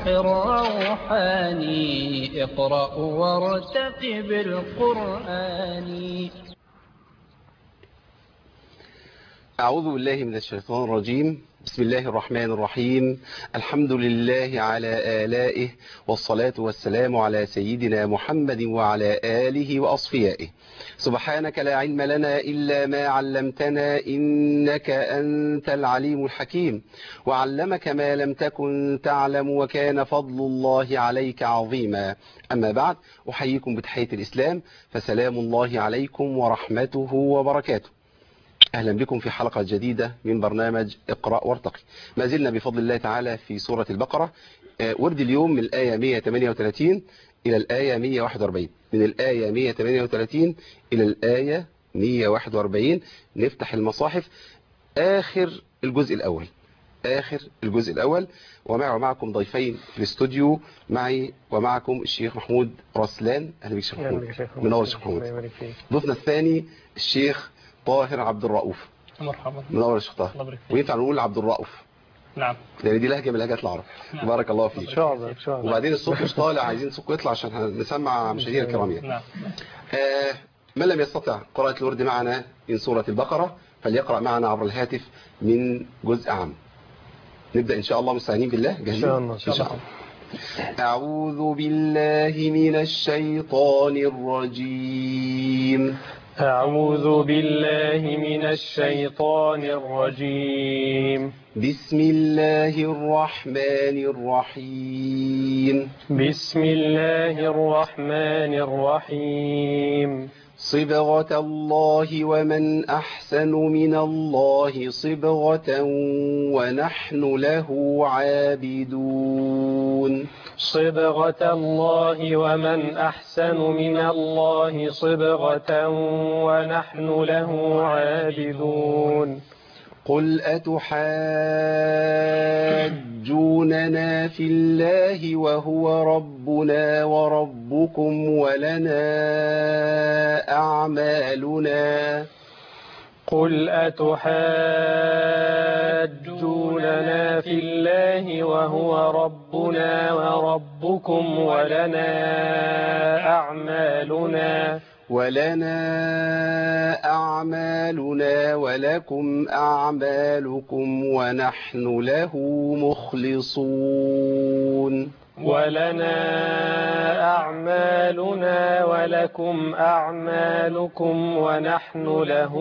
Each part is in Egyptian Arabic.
الروح روحاني اقرأ وارتقب القرآن أعوذ بالله من الشيطان الرجيم بسم الله الرحمن الرحيم الحمد لله على آلائه والصلاة والسلام على سيدنا محمد وعلى آله وأصفيائه سبحانك لا علم لنا إلا ما علمتنا إنك أنت العليم الحكيم وعلمك ما لم تكن تعلم وكان فضل الله عليك عظيما أما بعد أحييكم بتحية الإسلام فسلام الله عليكم ورحمته وبركاته أهلا بكم في حلقة جديدة من برنامج اقرأ وارتقي ما زلنا بفضل الله تعالى في سورة البقرة ورد اليوم من الآية 138 إلى الآية 141 من الآية 138 إلى الآية 141 نفتح المصاحف آخر الجزء الأول آخر الجزء الأول ومعي ومعكم ضيفين في الاستوديو معي ومعكم الشيخ محمود رسلان أهلا بك شيخ محمود منور الشيخ محمود ضيفنا الثاني الشيخ طاهر عبد الرؤوف مرحبا منور الشيخ طاهر الله يبارك فيك وينفع نقول عبد الرؤوف نعم لان دي لهجه من لهجات العرب نعم. بارك الله فيك ان شاء الله ان شاء وبعدين الصوت مش طالع عايزين صوتكم يطلع عشان نسمع مشاهير الكرام يعني نعم آه من لم يستطع قراءة الورد معنا من سورة البقرة فليقرأ معنا عبر الهاتف من جزء عام نبدأ إن شاء الله مستعينين بالله جاهزين؟ إن شاء الله. إن شاء الله أعوذ بالله من الشيطان الرجيم أعوذ بالله من الشيطان الرجيم بسم الله الرحمن الرحيم بسم الله الرحمن الرحيم صبغة الله ومن أحسن من الله صبغة ونحن له عابدون صبغة الله ومن أحسن من الله صبغة ونحن له عابدون قل أتحاجوننا في الله وهو ربنا وربكم ولنا أعمالنا قل أتحاجوننا في الله وهو ربنا وربكم ولنا أعمالنا ولنا أعمالنا ولكم أعمالكم ونحن له مخلصون ولنا أعمالنا ولكم أعمالكم ونحن له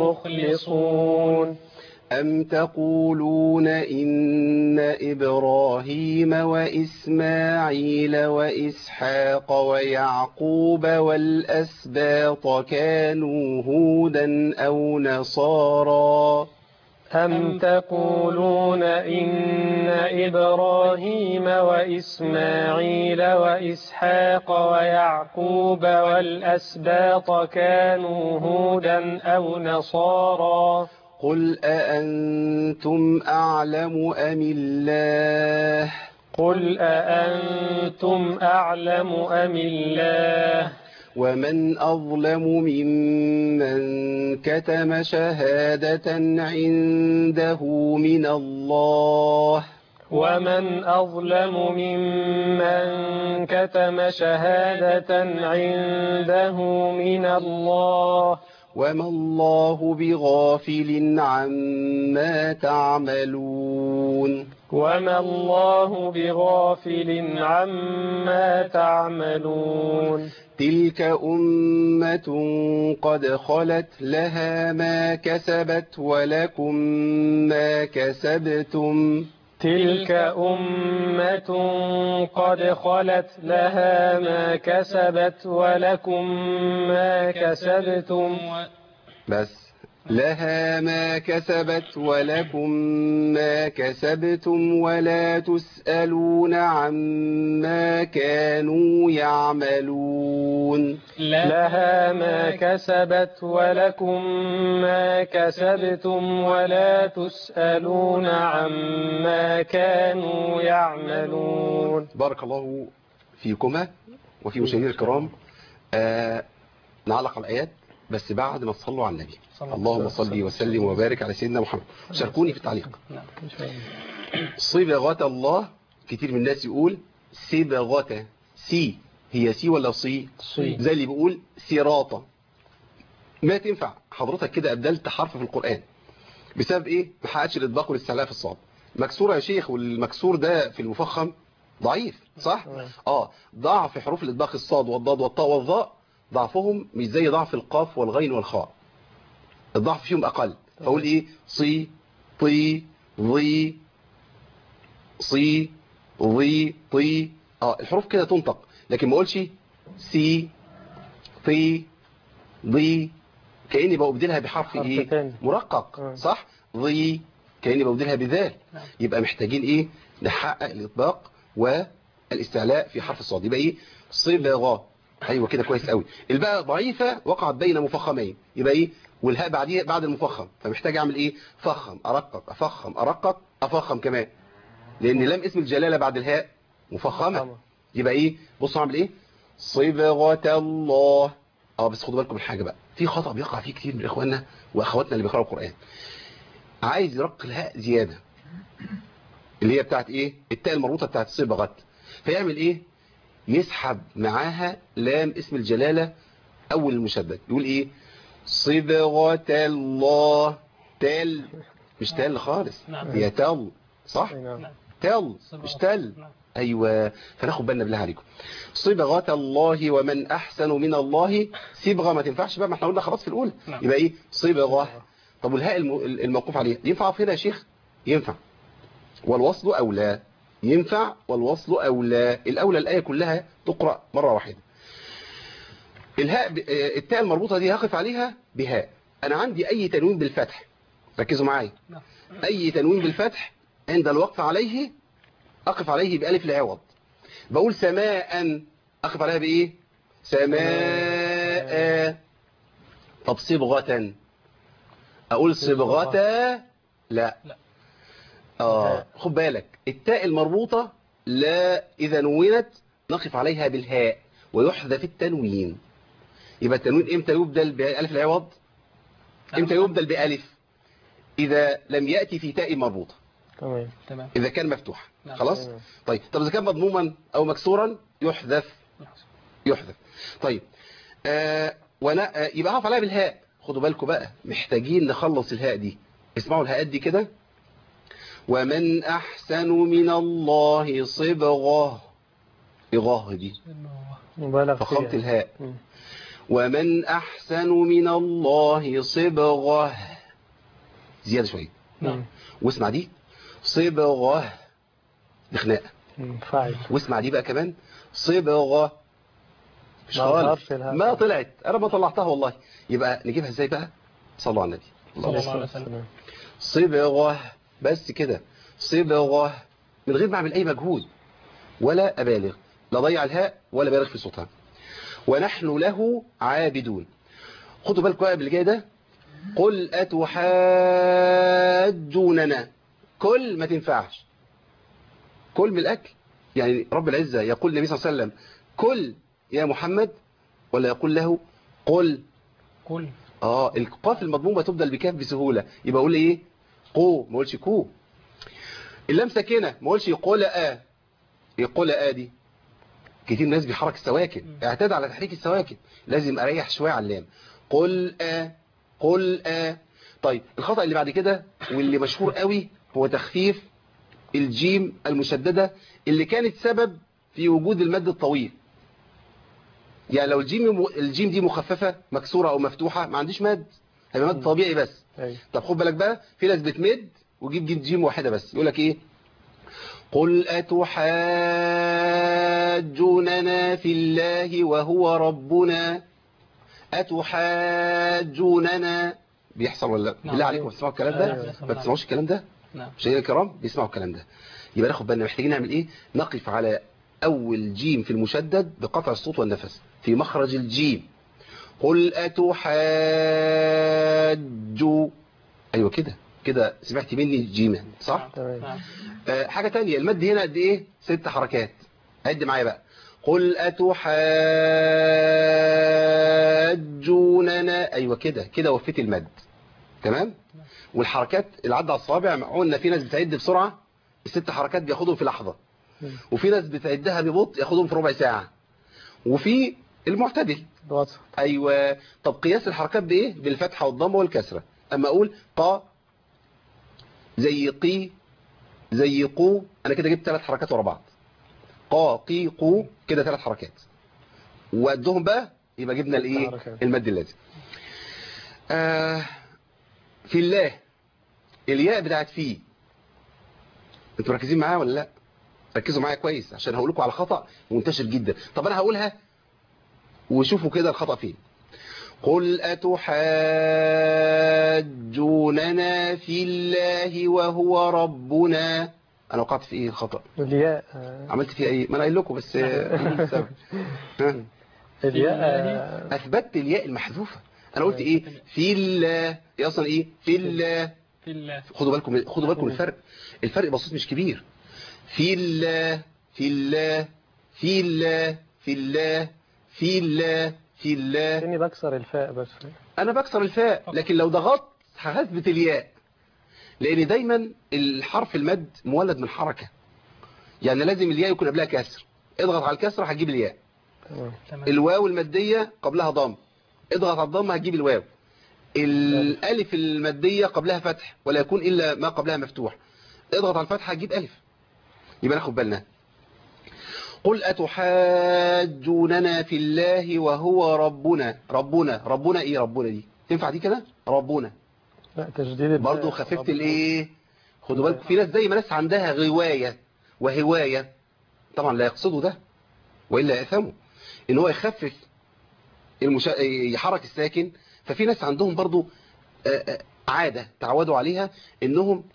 مخلصون أم تقولون إن إبراهيم وإسماعيل وإسحاق ويعقوب والأسباط كانوا هودا أو نصارا أم تقولون إن إبراهيم وإسماعيل وإسحاق ويعقوب والأسباط كانوا هودا أو نصارا قل أأنتم أعلم أم الله قل أأنتم أعلم أم الله ومن أظلم ممن كتم شهادة عنده من الله ومن أظلم ممن كتم شهادة عنده من الله وما الله بغافل عما تعملون وما الله بغافل عما تعملون تلك أمة قد خلت لها ما كسبت ولكم ما كسبتم تلك أمة قد خلت لها ما كسبت ولكم ما كسبتم بس لها ما كسبت ولكم ما كسبتم ولا تسألون عما كانوا يعملون لها ما كسبت ولكم ما كسبتم ولا تسألون عما كانوا يعملون بارك الله فيكما وفي مشاهدينا الكرام آه نعلق على الآيات بس بعد ما تصلوا على النبي صلى الله اللهم عليه صل وسلم. وسلم وبارك على سيدنا محمد شاركوني في التعليق نعم إن شاء الله صبغة الله كتير من الناس يقول صبغة سي هي سي ولا صي صي. زي اللي بيقول سراطة ما تنفع حضرتك كده أبدلت حرف في القرآن بسبب ايه ما حققش الاطباق والاستعلاء في الصاد مكسورة يا شيخ والمكسور ده في المفخم ضعيف صح آه. اه ضعف حروف الاطباق الصاد والضاد والطاء والظاء ضعفهم مش زي ضعف القاف والغين والخاء الضعف فيهم اقل فاقول ايه صي طي ضي صي ضي طي اه الحروف كده تنطق لكن ما اقولش سي طي ضي كاني ببدلها بحرف حرف ايه تاني. مرقق آه. صح ضي كاني ببدلها بذال نعم. يبقى محتاجين ايه نحقق الاطباق والاستعلاء في حرف الصاد يبقى ايه صبغه ايوه كده كويس قوي الباء ضعيفه وقعت بين مفخمين يبقى ايه والهاء بعديها بعد المفخم فمحتاج اعمل ايه فخم ارقق افخم ارقق افخم كمان لان لم اسم الجلاله بعد الهاء مفخمه مفخمة. يبقى ايه بصوا اعمل ايه صبغه الله اه بس خدوا بالكم من حاجه بقى في خطا بيقع فيه كتير من اخواننا واخواتنا اللي بيقراوا القران عايز يرق الهاء زياده اللي هي بتاعت ايه التاء المربوطه بتاعت صبغت فيعمل ايه يسحب معاها لام اسم الجلاله اول المشدد يقول ايه صبغه الله تل مش تل خالص نعم. هي تل صح أي نعم. نعم. تل مش تل نعم. ايوه فناخد بالنا بالله عليكم صبغه الله ومن احسن من الله صبغه ما تنفعش بقى ما احنا قلنا خلاص في الاولى نعم. يبقى ايه صبغه طب والهاء الم- الموقوف عليها ينفع أقف هنا يا شيخ ينفع والوصل اولى ينفع والوصل اولى الاولى الايه كلها تقرا مره واحده الهاء ب... آه، التاء المربوطه دي هقف عليها بهاء انا عندي اي تنوين بالفتح ركزوا معايا نعم. اي تنوين بالفتح عند الوقف عليه اقف عليه بألف العوض بقول سماء اقف عليها بايه سماء طب صبغة اقول صبغة لا لا. اه خد بالك التاء المربوطة لا اذا نونت نقف عليها بالهاء ويحذف التنوين يبقى التنوين امتى يبدل بألف العوض امتى يبدل بألف اذا لم يأتي في تاء مربوطة تمام تمام إذا كان مفتوح نعم. خلاص تمام. طيب طب إذا كان مضموما أو مكسورا يحذف يحذف طيب آه وانا آه يبقى هقف عليها بالهاء خدوا بالكم بقى محتاجين نخلص الهاء دي اسمعوا الهاءات دي كده ومن أحسن من الله صبغة إغاه دي مبالغ فخمت فيها الهاء مم. ومن أحسن من الله صبغة زيادة شوية مم. واسمع دي صبغة دي خناقة مم. فاعل واسمع دي بقى كمان صبغة مش ما خالص ظهرش الهاء. ما طلعت انا ما طلعتها والله يبقى نجيبها ازاي بقى صلوا على النبي صلى الله عليه وسلم. صبغة بس كده صبغة من غير ما اعمل اي مجهود ولا ابالغ لا ضيع الهاء ولا بالغ في صوتها ونحن له عابدون خدوا بالكم بقى باللي جاي ده قل اتحاجوننا كل ما تنفعش كل من الاكل يعني رب العزة يقول النبي صلى الله عليه وسلم كل يا محمد ولا يقول له قل قل اه القاف المضمومه تبدل بكاف بسهوله يبقى اقول ايه قو ما اقولش كو اللام ساكنه ما اقولش قول ا يقول ا دي كتير ناس بيحرك السواكن اعتاد على تحريك السواكن لازم اريح شويه على اللام قل ا قل ا طيب الخطا اللي بعد كده واللي مشهور قوي هو تخفيف الجيم المشدده اللي كانت سبب في وجود المد الطويل يعني لو الجيم الجيم دي مخففة مكسورة أو مفتوحة ما عنديش مد هيبقى مد طبيعي بس أي. طب خد بالك بقى في ناس بتمد وجيب جيم جيم واحدة بس يقول لك إيه قل أتحاجوننا في الله وهو ربنا أتحاجوننا بيحصل ولا لا نعم. بالله عليكم بتسمعوا الكلام نعم. ده ما بتسمعوش الكلام ده نعم مشاهدينا الكرام بيسمعوا الكلام ده يبقى ناخد بالنا محتاجين نعمل ايه نقف على اول جيم في المشدد بقطع الصوت والنفس في مخرج الجيم قل اتحاجوا ايوه كده كده سمعت مني جيما صح تمام. نعم آه حاجة تانية المد هنا قد ايه ست حركات عد معايا بقى قل اتحاجوننا ايوه كده كده وفيت المد تمام والحركات اللي عدى على الصوابع قلنا في ناس بتعد بسرعة الست حركات بياخدهم في لحظة وفي ناس بتعدها ببطء ياخدهم في ربع ساعة وفي المعتدل الوسط ايوه طب قياس الحركات بايه بالفتحه والضمه والكسره اما اقول قا زي قي زي قو انا كده جبت ثلاث حركات ورا بعض قا قي قو كده ثلاث حركات وقدهم بقى يبقى جبنا الايه حركات. المد اللازم آه في الله الياء بتاعت فيه انتوا مركزين معايا ولا لا ركزوا معايا كويس عشان هقول لكم على خطأ منتشر جدا طب انا هقولها وشوفوا كده الخطأ فين قل أتحاجوننا في الله وهو ربنا أنا وقعت في إيه الخطأ الياء آه، عملت فيها إيه ما أنا قايل لكم بس آه، قولوا لي السبب. ها؟ الياء الله. آه، أثبتت الياء المحذوفة أنا قلت إيه في الله هي أصلا إيه في الله في الله خدوا بالكم خدوا بالكم الفرق الفرق بسيط مش كبير في الله في الله في الله في الله في الله في الله كأني بكسر الفاء بس انا بكسر الفاء لكن لو ضغطت هثبت الياء لان دايما الحرف المد مولد من حركة يعني لازم الياء يكون قبلها كسر اضغط على الكسر هتجيب الياء تمام تمام الواو المادية قبلها ضم اضغط على الضم هتجيب الواو الالف المادية قبلها فتح ولا يكون الا ما قبلها مفتوح اضغط على الفتحة هتجيب الف يبقى ناخد بالنا قل أتحاجوننا في الله وهو ربنا ربنا ربنا ايه ربنا دي تنفع دي كده ربنا لا تجديد الفاء. برضه خففت الايه خدوا بالكم في ناس زي ما ناس عندها غواية وهواية طبعا لا يقصدوا ده وإلا يأثموا ان هو يخفف المشا... يحرك الساكن ففي ناس عندهم برضه آه، آه، عادة تعودوا عليها انهم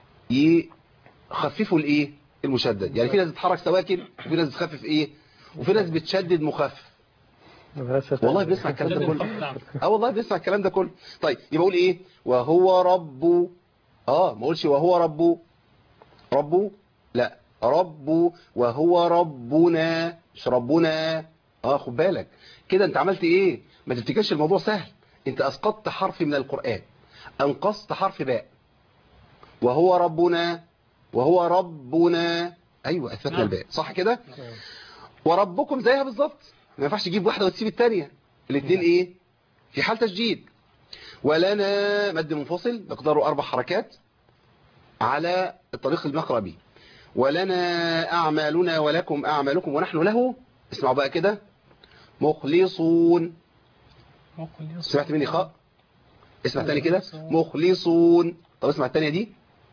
يخففوا الايه المشدد يعني في ناس بتحرك سواكن وفي ناس بتخفف ايه وفي ناس بتشدد مخفف مدرسة والله بنسمع الكلام ده كله نعم اه والله بنسمع الكلام ده كله طيب يبقى اقول ايه وهو رب اه ما اقولش وهو رب رب لا رب وهو ربنا مش ربنا اه خد بالك كده انت عملت ايه ما تفتكرش الموضوع سهل انت اسقطت حرف من القرآن انقصت حرف باء وهو ربنا وهو ربنا ايوه اثبتنا نعم. الباء صح كده وربكم زيها بالظبط ما ينفعش تجيب واحده وتسيب الثانيه الاثنين ايه في حال تسجيل ولنا مد منفصل مقداره اربع حركات على الطريق المقرأ به ولنا اعمالنا ولكم اعمالكم ونحن له اسمعوا بقى كده مخلصون سمعت مني خاء اسمع تاني كده مخلصون طب اسمع التانية دي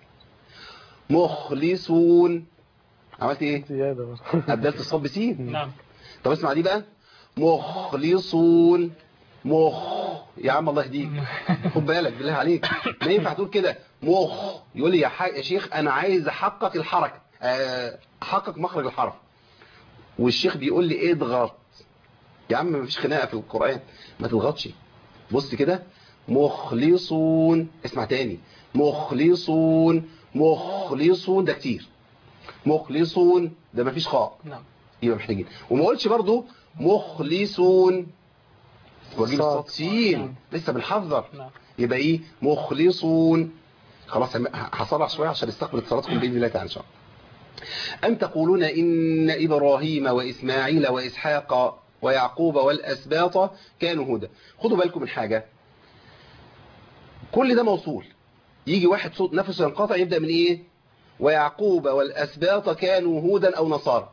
مخلصون عملت ايه زيادة بس أبدلت الصوت بسين نعم طب اسمع دي بقى مخلصون مخ يا عم الله يهديك خد بالك بالله عليك ما ينفع تقول كده مخ يقول لي يا, ح... يا شيخ انا عايز احقق الحركه آه، احقق مخرج الحرف والشيخ بيقول لي اضغط يا عم مفيش خناقه في القران ما تضغطش بص كده مخلصون اسمع تاني مخلصون مخلصون ده كتير مخلصون ده مفيش خاء نعم يبقى محتاجين وما قلتش برضو مخلصون واجيب صاد. الصاد سين لسه بنحذر نعم يبقى ايه مخلصون خلاص هم- هصرح شويه عشان استقبل اتصالاتكم باذن الله تعالى ان شاء الله أم تقولون إن إبراهيم وإسماعيل وإسحاق ويعقوب والأسباط كانوا هدى خدوا بالكم من حاجة كل ده موصول يجي واحد صوت نفسه ينقطع يبدأ من إيه ويعقوب والأسباط كانوا هودا أو نصارى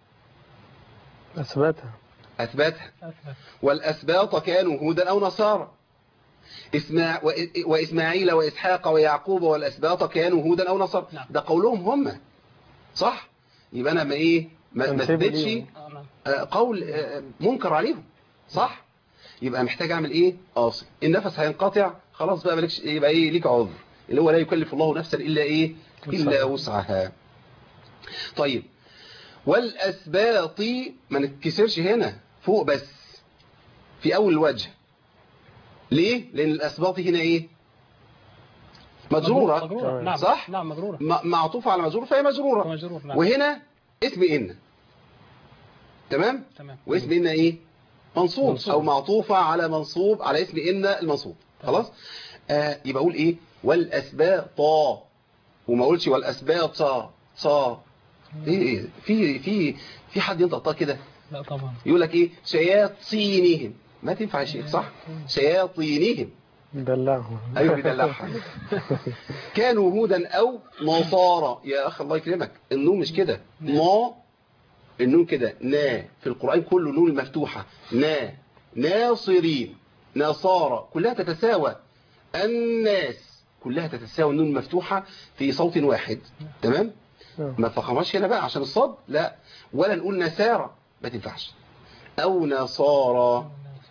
أثبتها أثبتها أثبت والأسباط كانوا هودا أو نصارى إسماع وإسماعيل وإسحاق ويعقوب والأسباط كانوا هودا أو نصارى نعم. ده قولهم هم صح يبقى أنا ما إيه ما ما تنسبوا اثبتش ليهم. آه، نعم آه، قول آه، منكر عليهم صح يبقى محتاج اعمل ايه قاصد النفس هينقطع خلاص بقى مالكش يبقى ايه ليك عذر اللي هو لا يكلف الله نفسا الا ايه الا وسعها طيب والاسباط ما نتكسرش هنا فوق بس في اول الوجه ليه لان الاسباط هنا ايه مجروره مجرورة نعم صح؟ نعم مجرورة م- معطوفه على مجرور فهي مجروره مجرور نعم وهنا اسم ان تمام تمام واسم ان ايه منصوب, منصوب. او معطوفة على منصوب على اسم ان المنصوب خلاص آه يبقى اقول ايه والاسباط وما اقولش والاسباط صا صا ايه ايه في في في حد ينطق كده لا طبعا يقول لك ايه شياطينهم ما تنفع يا شيخ صح شياطينهم دلعهم ايوه بيدلعها كانوا هودا او نصارى يا اخ الله يكرمك النون مش كده ما النون كده نا في القرآن كله نون مفتوحة نا ناصرين نصارى كلها تتساوى الناس كلها تتساوى النون مفتوحة في صوت واحد تمام ما تفخمهاش هنا بقى عشان الصاد لا ولا نقول نسارى ما تنفعش او نصارى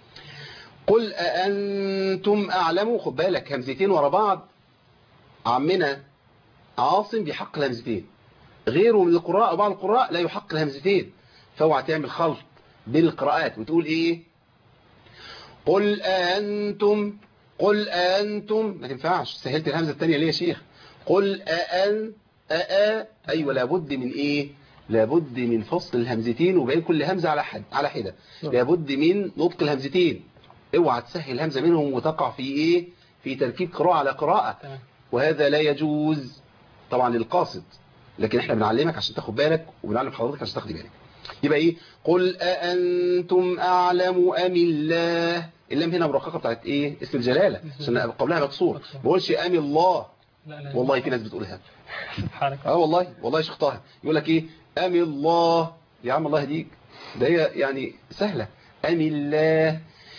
قل أأنتم أعلموا خد بالك همزتين ورا بعض عمنا عاصم بيحق الهمزتين غيره من القراء أو بعض القراء لا يحق الهمزتين فاوعى تعمل خلط بين القراءات وتقول إيه قل أأنتم قل أأنتم ما تنفعش سهلت الهمزة الثانية ليه يا شيخ قل أأن أأ أيوة لابد من إيه لابد من فصل الهمزتين وبين كل همزة على حد على حدة لابد من نطق الهمزتين اوعى تسهل همزة منهم وتقع في ايه في تركيب قراءة على قراءة تمام. وهذا لا يجوز طبعا للقاصد لكن احنا بنعلمك عشان تاخد بالك وبنعلم حضرتك عشان تاخدي بالك يبقى ايه قل أأنتم أعلم أم الله اللام هنا مرققة بتاعت ايه اسم الجلالة عشان قبلها مكسور ما بقولش أم الله لا لا والله في ناس بتقولها حركة اه والله والله يا شيخ طه يقول لك ايه ام الله يا عم الله يهديك ده هي يعني سهلة ام الله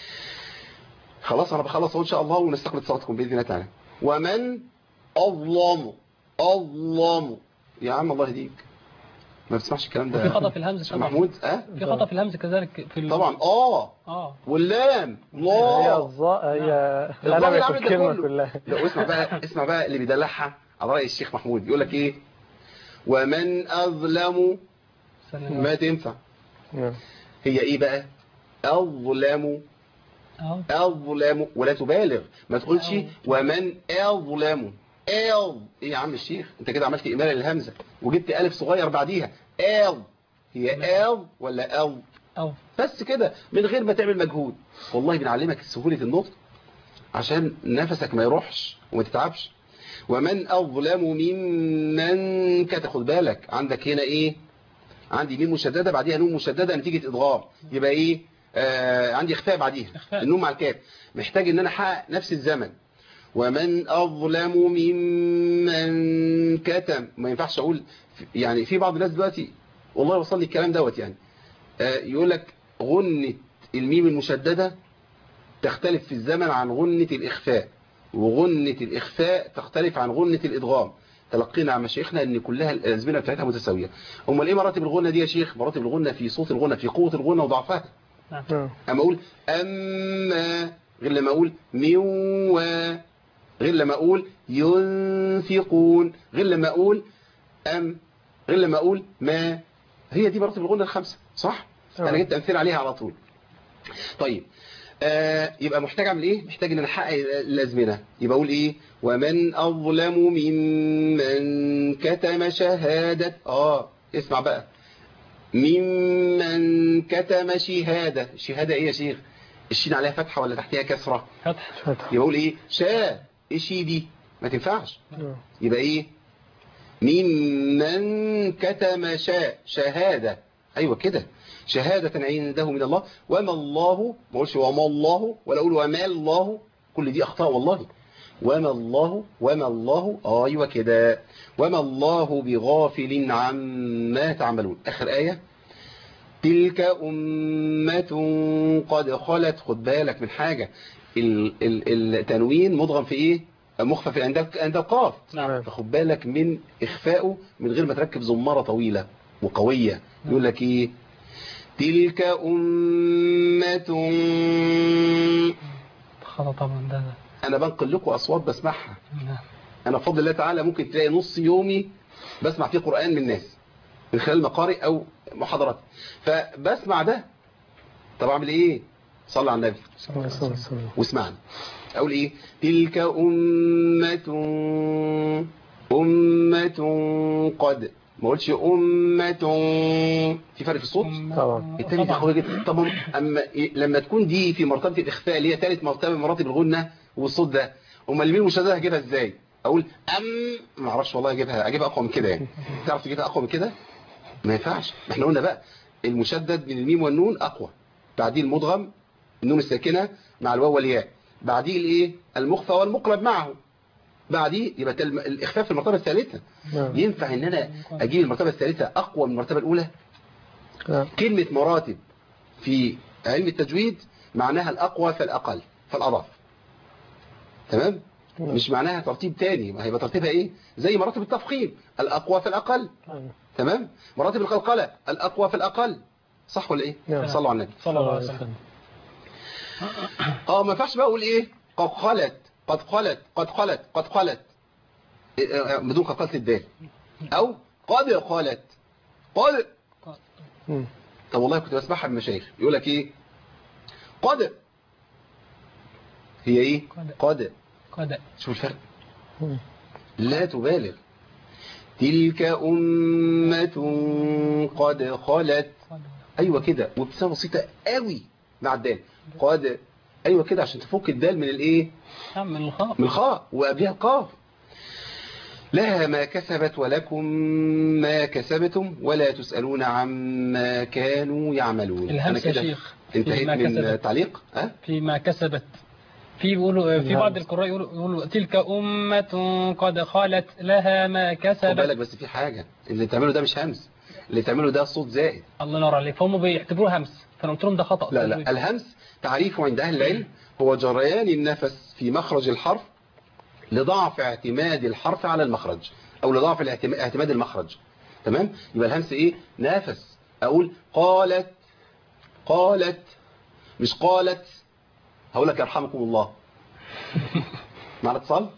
خلاص انا بخلص اهو ان شاء الله ونستقبل اتصالاتكم باذن الله تعالى ومن اظلم اظلم يا عم الله يهديك ما بتسمعش الكلام ده وفي خطأ في الهمزة شيخ طبعا محمود اه في خطأ في الهمزة كذلك في ال... طبعا اه اه واللام هي الله الظاء هي الظاء انا اللي في عملت ده الكلمة كله. كلها لا اسمع بقى اسمع بقى اللي بيدلعها على رأي الشيخ محمود يقول لك ايه ومن اظلم سلام. ما تنفع نعم. هي ايه بقى اظلم اه اظلم ولا تبالغ ما تقولش أو. ومن اظلم اظ ايه يا عم الشيخ انت كده عملت اماله للهمزه وجبت الف صغير بعديها اظ هي اظ ولا اظ او بس كده من غير ما تعمل مجهود والله بنعلمك سهوله النطق عشان نفسك ما يروحش وما تتعبش ومن اظلم ممن كتاخد بالك عندك هنا ايه عندي ميم مشدده بعديها نون مشدده نتيجه ادغام يبقى ايه آه عندي اخفاء بعديها إخفاء. النون مع الكاف محتاج ان انا احقق نفس الزمن ومن اظلم ممن كتم ما ينفعش اقول يعني في بعض الناس دلوقتي والله وصل لي الكلام دوت يعني آه يقول لك غنة الميم المشددة تختلف في الزمن عن غنة الإخفاء وغنة الإخفاء تختلف عن غنة الإدغام تلقينا عن مشايخنا ان كلها الازمنه بتاعتها متساويه امال ايه مراتب الغنه دي يا شيخ مراتب الغنه في صوت الغنه في قوه الغنه وضعفها نعم. اما اقول اما غير لما اقول ميوا غير لما اقول ينفقون غير لما اقول ام غير لما اقول ما هي دي مراتب الغنه الخمسه صح آه. انا جبت امثله عليها على طول طيب آه يبقى محتاج اعمل ايه محتاج ان انا احقق الازمنه يبقى اقول ايه ومن اظلم ممن كتم شهاده اه اسمع بقى ممن كتم شهاده شهاده ايه يا شيخ الشين عليها فتحه ولا تحتها كسره فتح فتح يبقى اقول ايه شا ايه شي دي ما تنفعش نعم. يبقى ايه ممن كتم شا شهادة ايوه كده شهادة عنده من الله وما الله ما اقولش وما الله ولا اقول وما الله كل دي اخطاء والله وما الله وما الله ايوه كده وما الله بغافل عما تعملون اخر ايه تلك أمة قد خلت خد بالك من حاجة ال- ال- التنوين مضغم في ايه مخفف عند عند القاف نعم فخد بالك من إخفائه من غير ما تركب زمارة طويلة وقوية يقول لك إيه تلك أمة خطأ طبعا ده ده أنا بنقل لكم أصوات بسمعها نعم. أنا بفضل الله تعالى ممكن تلاقي نص يومي بسمع فيه قرآن من الناس من خلال مقارئ أو محاضرات فبسمع ده طب أعمل إيه صلى على النبي صلى الله عليه وسلم. واسمعني أقول إيه تلك أمة أمة قد ما قلتش أمة في فرق في الصوت طبعا. التاني دي قوية جدا طبعا أما إيه لما تكون دي في مرتبة الإخفاء اللي هي ثالث مرتبة من مراتب الغنة والصوت ده أمال الميم المشددة هجيبها إزاي أقول أم ما أعرفش والله أجيبها أجيبها أقوى من كده يعني تعرف تجيبها أقوى من كده ما ينفعش احنا قلنا بقى المشدد من الميم والنون اقوى بعديه المدغم النون الساكنه مع الواو والياء بعديه الايه المخفى والمقلب معه بعديه يبقى الم- الاخفاء في المرتبه الثالثه نعم ينفع ان انا اجيب المرتبه الثالثه اقوى من المرتبه الاولى نعم كلمه مراتب في علم التجويد معناها الاقوى فالاقل فالاضعف تمام نعم. مش معناها ترتيب تاني ما هيبقى ترتيبها ايه زي مراتب التفخيم الاقوى فالاقل نعم. تمام مراتب القلقله الاقوى فالاقل صح ولا ايه نعم. صلوا على النبي صلى الله عليه وسلم اه ما ينفعش بقى اقول ايه قد خلت قد خلت قد خلت قد خلت إيه، آه، بدون قلقله الدال او قد خلت قد مم. طب والله كنت بسمعها من المشايخ يقول لك ايه قد هي ايه قد. قد قد شوف الفرق مم. لا تبالغ تلك أمة قد خلت قد. أيوة كده وابتسامة بسيطة قوي مع الدال قد أيوة كده عشان تفك الدال من الإيه نعم من الخاء من الخاء وقبلها القاف لها ما كسبت ولكم ما كسبتم ولا تسألون عما كانوا يعملون أنا الهمس يا كده شيخ انتهيت فيما من كسبت. تعليق أه؟ فيما كسبت في بيقولوا في نعم. بعض القراء يقولوا, يقولوا تلك أمة قد خلت لها ما خد بالك كسبت بس في حاجة اللي تعمله ده مش همس اللي تعمله ده صوت زائد الله ينور عليك فهم بيعتبروه همس فانا قلت لهم ده خطأ لا لا الهمس تعريفه عند أهل العلم هو جريان النفس في مخرج الحرف لضعف اعتماد الحرف على المخرج أو لضعف الاعتم- اعتماد المخرج تمام يبقى الهمس إيه نفس أقول قالت قالت مش قالت هقول لك يرحمكم الله معنا اتصال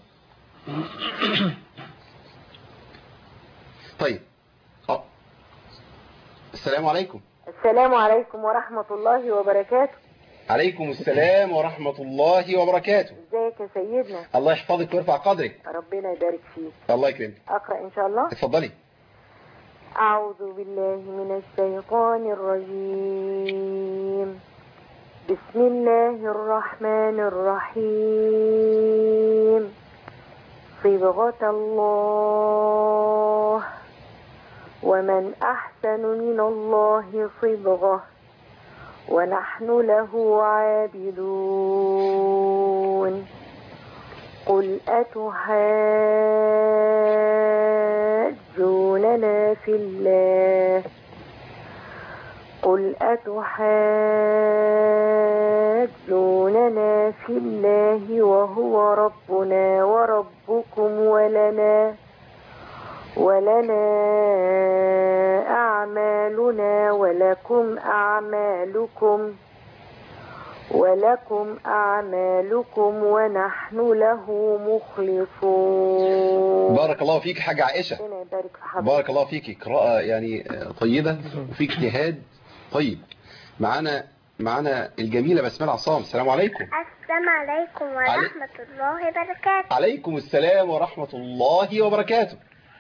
طيب اه السلام عليكم السلام عليكم ورحمة الله وبركاته عليكم السلام ورحمة الله وبركاته ازيك يا سيدنا الله يحفظك ويرفع قدرك ربنا يبارك فيك الله يكرمك أقرأ إن شاء الله اتفضلي أعوذ بالله من الشيطان الرجيم بسم الله الرحمن الرحيم صبغة الله ومن أحسن من الله صبغة ونحن له عابدون قل أتحاجوننا في الله قل أتحاجوننا في الله وهو ربنا وربكم ولنا ولنا أعمالنا ولكم أعمالكم ولكم أعمالكم ونحن له مخلصون بارك الله فيك حاجة عائشة ربنا يبارك في حضرتك بارك الله فيك قراءة يعني آه، طيبة وفي اجتهاد طيب معانا معانا الجميلة بسمة عصام السلام عليكم السلام عليكم ورحمة الله وبركاته عليكم السلام ورحمة الله وبركاته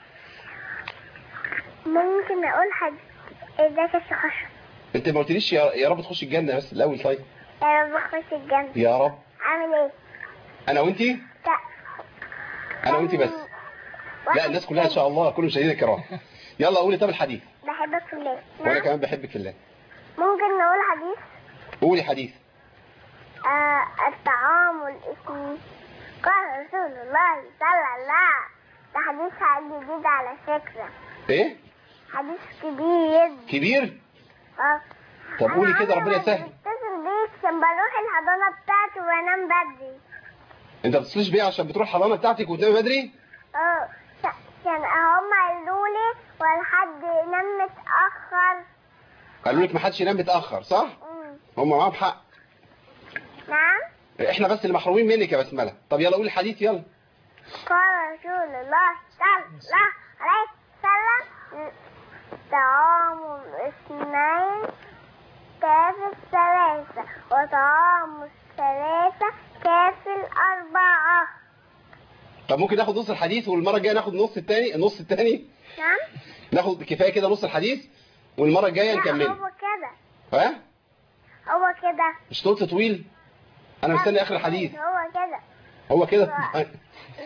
ممكن أقول حاجة ازيك يا شيخ أشرف انت ما قلتليش يا يا رب تخش الجنة بس الأول طيب يا رب أخش الجنة يا رب عامل ايه؟ أنا وانتي لا أنا وانتي بس لا الناس كلها إن شاء الله كل مشاهدينا الكرام يلا قولي طب الحديث بحبك في الله وأنا نعم كمان بحبك في الله ممكن نقول حديث قولي حديث آه التعامل اسمي قال رسول الله صلى الله ده حديث جديد على فكرة ايه حديث كبير كبير اه طب قولي أنا كده عمري ربنا ما يسهل بتصل بيك عشان بروح الحضانة بتاعتي وانام بدري انت ما بتصليش بيا عشان بتروح الحضانه بتاعتك وتنام بدري اه عشان هم قالوا لي والحد ينام متأخر قالوا لك ما حدش ينام متاخر صح مم. هم معاهم حق نعم احنا بس اللي محرومين منك يا بسمله طب يلا قولي الحديث يلا قال رسول الله صلى الله عليه وسلم طعام الاثنين كافي الثلاثة وطعام الثلاثة كافي الأربعة طب ممكن ناخد نص الحديث والمره الجايه ناخد النص الثاني النص الثاني نعم ناخد كفايه كده نص الحديث والمره الجايه لا نكمله هو كده ها هو كده مش طولت طويل انا مستني اخر الحديث هو كده هو كده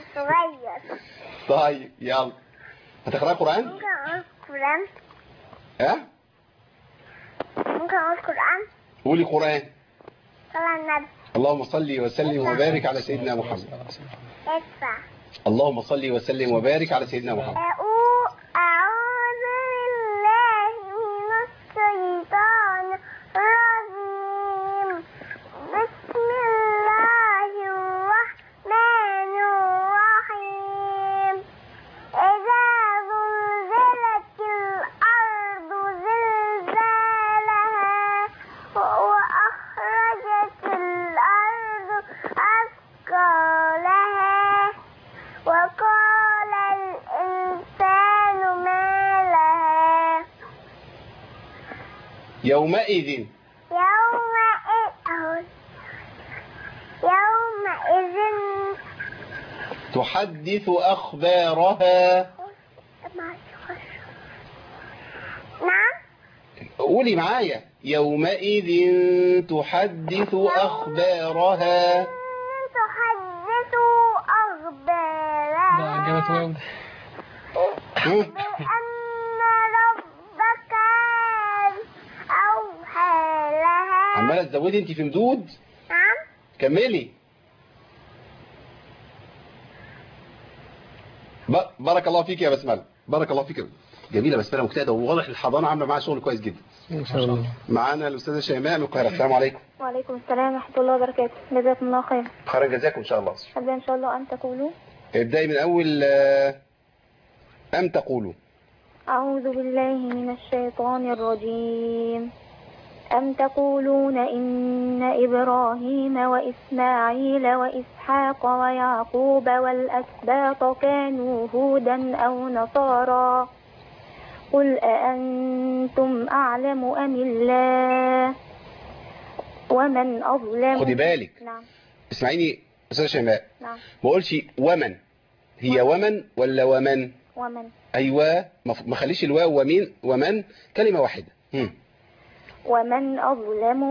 صغير طيب يلا هتقرأ قرآن ممكن أقول قرآن ها ممكن أقول قرآن قولي قرآن صلى على النبي اللهم صل وسلم وبارك على سيدنا محمد ادفع اللهم صل وسلم وبارك على سيدنا محمد أعو- أعوذ بالله من الشيطان الرجيم بسم الله الرحمن الرحيم إذا زلزلت الأرض زلزالها وأخرجت الأرض أثقالها وقال الإنسان ما لها يومئذ يومئذ أهو. يومئذ تحدث أخبارها نعم قولي معايا يومئذ تحدث أخبارها تحدث ده إجابة أخبارها واو ده. هم؟ بأن ربك أوحى لها عمالة تزودي انت في مدود نعم كملي ب- بارك الله فيك يا بسملة بارك الله فيك جميلة بسملة مجتهدة وواضح الحضانة عاملة معاها شغل كويس جدا إن شاء الله معانا الأستاذة شيماء من القاهرة السلام عليكم وعليكم السلام ورحمة الله وبركاته جزاكم الله خير خيرا جزاكم إن شاء الله أبدأ إن شاء الله أن تقولوا ابدأي من أول آه، أم تقولوا أعوذ بالله من الشيطان الرجيم أم تقولون إن إبراهيم وإسماعيل وإسحاق ويعقوب والأسباط كانوا هودا أو نصارى قل أأنتم أعلم أم الله ومن أظلم خدي بالك نعم اسمعيني أستاذة شيماء نعم ما قولش ومن هي ومن ولا ومن ومن أيوة ما ف- ما خليش الواو ومين ومن كلمة واحدة هم. ومن أظلم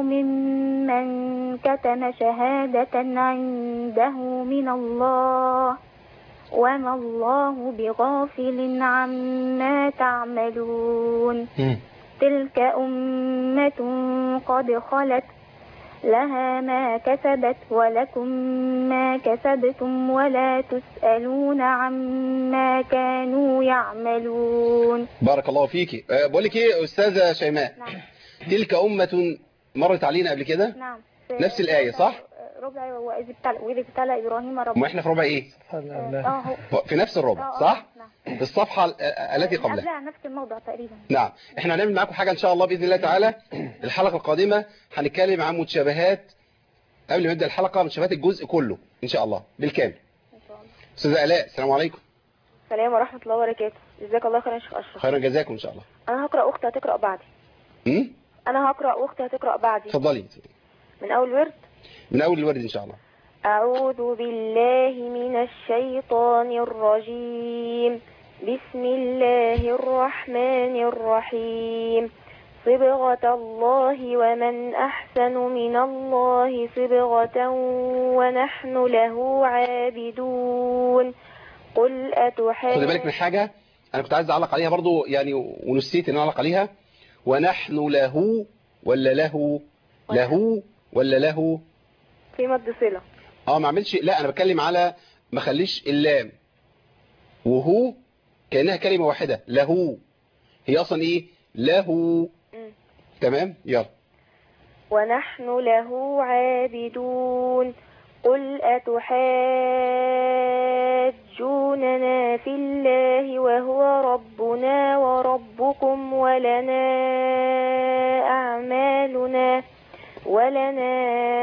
ممن كتم شهادة عنده من الله وما الله بغافل عما تعملون هم. تلك أمة قد خلت لها ما كسبت ولكم ما كسبتم ولا تسألون عما كانوا يعملون بارك الله فيكي أه بقول لك ايه أستاذة شيماء نعم تلك أمة مرت علينا قبل كده نعم نفس الآية، صح؟ ربع وإذ ابتلى وإذ ابتلى إبراهيم ما ربه احنا في ربع ايه سبحان اه الله هو في نفس الربع آه، آه، صح نعم في الصفحة ال- التي قبلها قبلها نفس الموضع تقريبا نعم احنا هنعمل معاكم حاجة ان شاء الله بإذن الله تعالى الحلقة القادمة هنتكلم عن متشابهات قبل ما نبدأ الحلقة متشابهات الجزء كله ان شاء الله بالكامل إن شاء الله استاذة آلاء السلام عليكم السلام ورحمة الله وبركاته جزاك الله خيرا يا شيخ أشرف خيرا جزاكم ان شاء الله أنا هقرأ أختي هتقرأ بعدي امم أنا هقرأ وأختي هتقرأ بعدي اتفضلي من أول ورد من اول الورد ان شاء الله أعوذ بالله من الشيطان الرجيم بسم الله الرحمن الرحيم صبغة الله ومن أحسن من الله صبغة ونحن له عابدون قل أتحاجون خدي بالك من حاجة انا كنت عايز اعلق عليها برضو يعني ونسيت ان اعلق عليها ونحن له ولا له له ولا له في مد صلة اه ما اعملش لا انا بتكلم على ما خليش اللام وهو كانها كلمه واحده له هي اصلا ايه له مم. تمام يلا ونحن له عابدون قل أتحاجوننا في الله وهو ربنا وربكم ولنا أعمالنا ولنا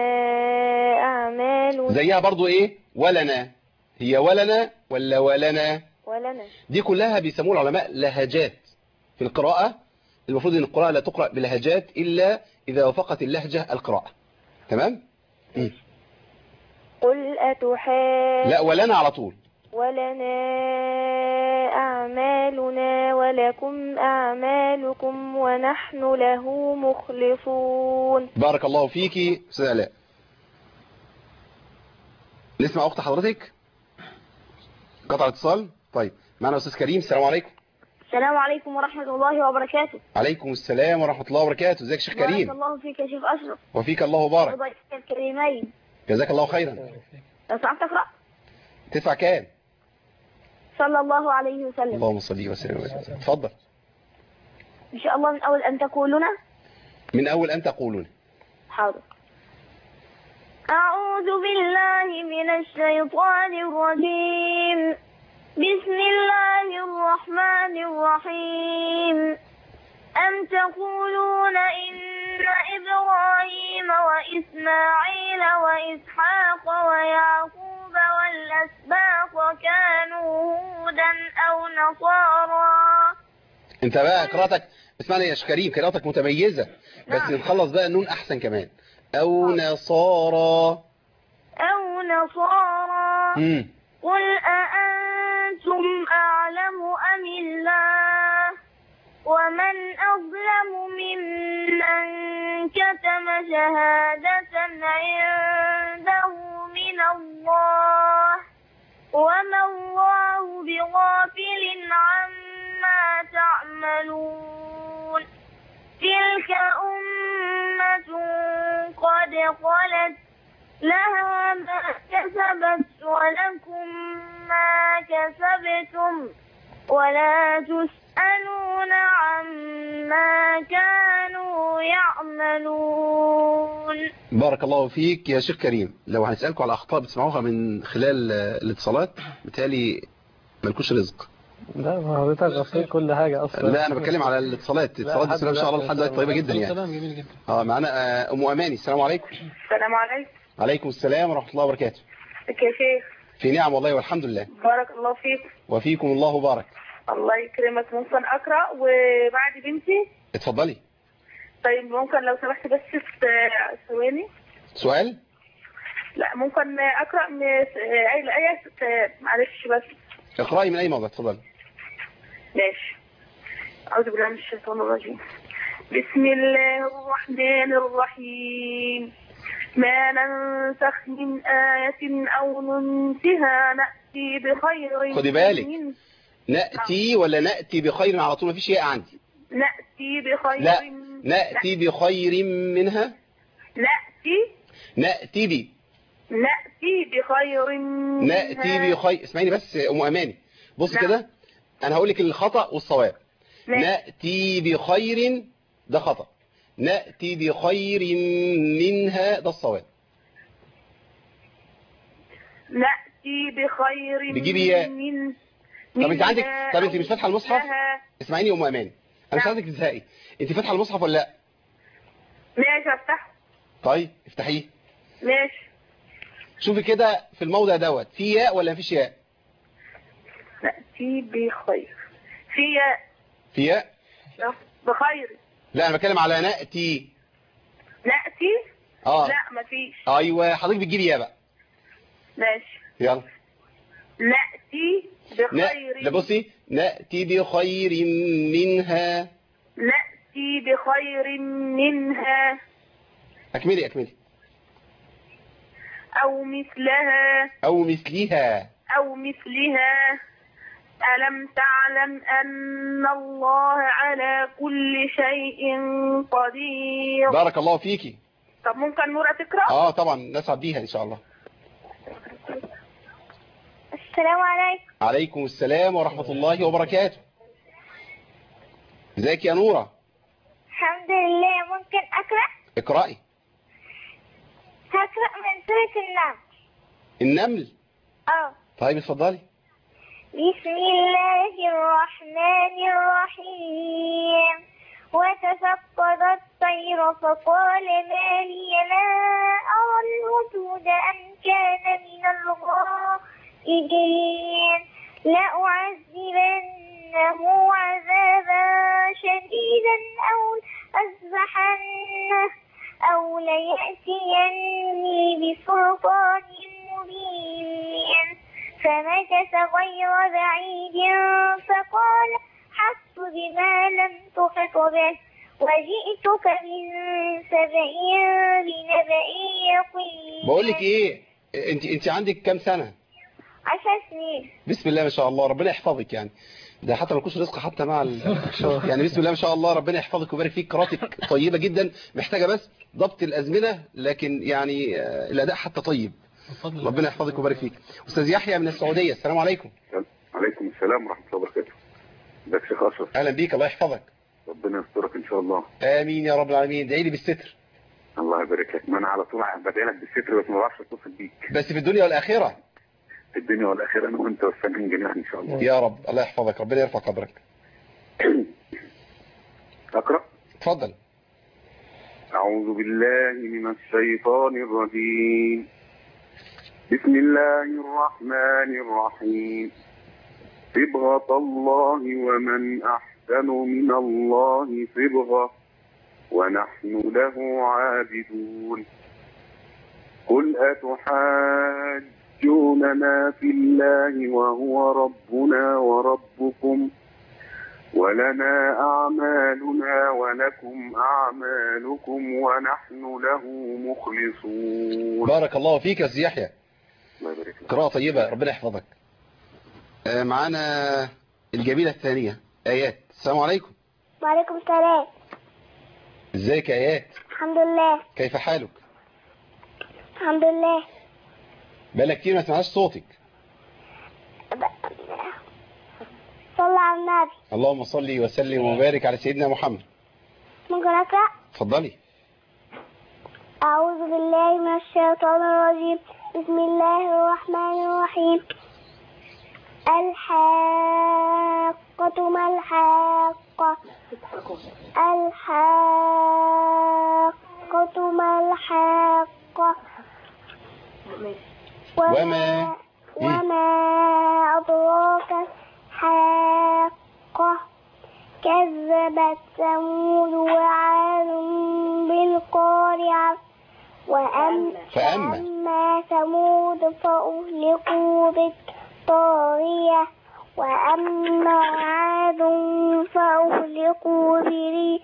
أعمالنا زيها برضو ايه ولنا هي ولنا ولا ولنا ولنا دي كلها بيسموها العلماء لهجات في القراءة المفروض ان القراءة لا تقرأ بلهجات الا اذا وافقت اللهجة القراءة تمام مم. قل أتحاجوننا لا ولنا على طول ولنا أعمالنا ولكم أعمالكم ونحن له مخلصون بارك الله فيكي استاذ الاء نسمع اخت حضرتك قطع اتصال طيب معنا استاذ كريم السلام عليكم السلام عليكم ورحمة الله وبركاته عليكم السلام ورحمة الله وبركاته ازيك يا شيخ بارك كريم الله فيك يا شيخ أشرف وفيك الله بارك وضيفك الكريمين جزاك الله خيرا لو سمحت اقرأ تدفع كام صلى الله عليه وسلم اللهم صل وسلم وبارك اتفضل إن شاء الله من أول أن تقولون من اول ان تقولون حاضر أعوذ بالله من الشيطان الرجيم بسم الله الرحمن الرحيم أم تقولون إن إبراهيم وإسماعيل وإسحاق ويعقوب والأسباط كانوا هودا أو نصارى انت بقى قراءتك اسمعني يا شيخ كريم قراءتك متميزة بس نعم. نخلص بقى النون احسن كمان او نصارى أو نصارى امم قل أأنتم أعلم أم الله ومن أظلم ممن كتم شهادة عنده من الله وما الله بغافل عما تعملون تلك أمة قد خلت لها ما كسبت ولكم ما كسبتم ولا تسألون عما كانوا يعملون بارك الله فيك يا شيخ كريم لو هنسألكم على اخطاء بتسمعوها من خلال آه، الاتصالات بالتالي مالكوش رزق لا ما حضرتك غفير كل حاجة أصلا لا انا بتكلم على الاتصالات الاتصالات بسم الله ما شاء الله لحد دلوقتي طيبه جدا يعني سلام جميل جدا اه معانا آه، ام اماني السلام عليكم السلام عليكم عليكم السلام ورحمه الله وبركاته ازيك يا شيخ في نعم والله والحمد لله بارك الله فيك وفيكم الله بارك الله يكرمك ممكن أقرأ وبعد بنتي اتفضلي طيب ممكن لو سمحت بس في ثواني سؤال لا ممكن أقرأ من أي الآية معلش بس اقرأي من اي موضع اتفضلي ماشي أعوذ بالله من الشيطان الرجيم بسم الله الرحمن الرحيم ما ننسخ من آية أو ننسها نأتي بخير خدي بالك. من نأتي ولا نأتي بخير على طول مفيش ياء عندي نأتي بخير لا نأتي بخير منها نأتي نأتي بي نأتي بخير منها نأتي بخير اسمعيني بس يا ام اماني بص نعم. كده انا هقول لك الخطأ والصواب ماشي. نأتي بخير ده خطأ نأتي بخير منها ده الصواب نأتي بخير بتجيبي ياء. من طب انت عندك منها طب انت مش فاتحه المصحف لها. اسمعيني يا ام اماني انا مش نعم. عايزك تزهقي انت فاتحه المصحف ولا لا ماشي افتح طيب افتحيه ماشي شوفي كده في الموضع دوت في ياء ولا مفيش ياء نأتي بخير في ياء. في ياء بخير لا انا بتكلم على نأتي نأتي اه لا مفيش ايوه حضرتك بتجيبي ياء بقى ماشي يلا نأتي ن... بخير لا بصي نأتي بخير منها نأتي بخير منها اكملي اكملي أو مثلها او مثلها أو مثلها ألم تعلم أن الله على كل شيء قدير بارك الله فيكي طب ممكن نورة تقرأ اه طبعا نسعد بيها ان شاء الله السلام عليكم عليكم السلام ورحمة الله وبركاته ازيك يا نورة الحمد لله ممكن أقرأ اقرأي هقرأ من سورة النمل النمل اه طيب اتفضلي بسم الله الرحمن الرحيم وتفقد الطير فقال ما لي لا أرى الهدود أم كان من الغائبين لأعذبنه عذابا شديدا أو أذبحنه أو ليأتيني بسلطان مبين فمكث غير بعيد فقال حط بما لم تحط به وجئتك من سبأ بنبأ يقين بقول لك ايه انت انت عندك كام سنة عشر سنين بسم الله ما شاء الله ربنا يحفظك يعني ده حتى ما يكونش رزق حتى مع ال... يعني بسم الله ما شاء الله ربنا يحفظك ويبارك فيك قراءتك طيبة جدا محتاجة بس ضبط الأزمنة لكن يعني آه، الأداء حتى طيب بفضل الله. ربنا يحفظك ويبارك فيك أستاذ يحيى من السعودية السلام عليكم عليكم السلام ورحمة الله وبركاته ازيك يا شيخ أشرف أهلا بيك الله يحفظك ربنا يسترك إن شاء الله آمين يا رب العالمين ادعي لي بالستر الله يبارك لك ما أنا على طول بدعي لك بالستر بس ما بعرفش أتصل بيك بس في الدنيا والآخرة في الدنيا والآخرة أنا وأنت والسامعين جميعا إن شاء الله يا رب الله يحفظك ربنا يرفع قدرك أقرأ اتفضل أعوذ بالله من الشيطان الرجيم بسم الله الرحمن الرحيم صبغة الله ومن أحسن من الله صبغة ونحن له عابدون قل أتحاجوننا في الله وهو ربنا وربكم ولنا أعمالنا ولكم أعمالكم ونحن له مخلصون بارك الله فيك يا أستاذ يحيى الله يبارك لك قراءة طيبة ربنا يحفظك آه، معانا الجميلة الثانية آيات السلام عليكم وعليكم السلام ازيك يا آيات الحمد لله كيف حالك الحمد لله بقالنا كتير ما سمعناش صوتك صلى على النبي اللهم صل وسلم وبارك على سيدنا محمد ممكن أقرأ اتفضلي أعوذ بالله من الشيطان الرجيم بسم الله الرحمن الرحيم الحاقة ما الحاقة الحاقة ما الحاقة وما- وما أدراك حاقة كذبت ثمود وعاد بالقارعة وأم فأما. فأما ثمود فأهلكوا بالطاغية وأما عاد فأهلكوا بريح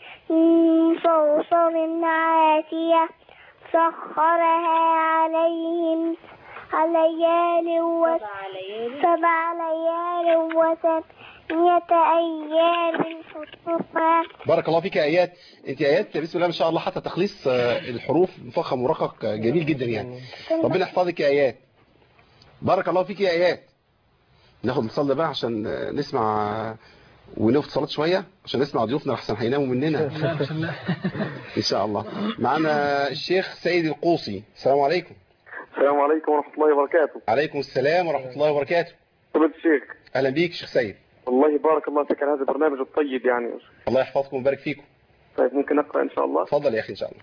صرصر عاتية سخرها عليهم ليال وس سبع ليال وثمانية أيام حسوما بارك الله فيك يا آيات انت آيات بسم الله ما شاء الله حتى تخليص آه، الحروف مفخم ورقق آه، جميل جدا يعني ربنا يحفظك يا آيات بارك الله فيك يا آيات ناخد نصلي بقى عشان آه، نسمع آه، ونقف صلاة شوية عشان نسمع ضيوفنا احسن هيناموا مننا لا بسم الله ان شاء الله معنا الشيخ سيد القوصي السلام عليكم السلام عليكم ورحمة الله وبركاته عليكم السلام ورحمة الله وبركاته فضيلة الشيخ اهلا بيك شيخ سيد والله بارك الله فيك على هذا البرنامج الطيب يعني الله يحفظكم ويبارك فيكم طيب ممكن أقرأ إن شاء الله اتفضل يا اخي ان شاء الله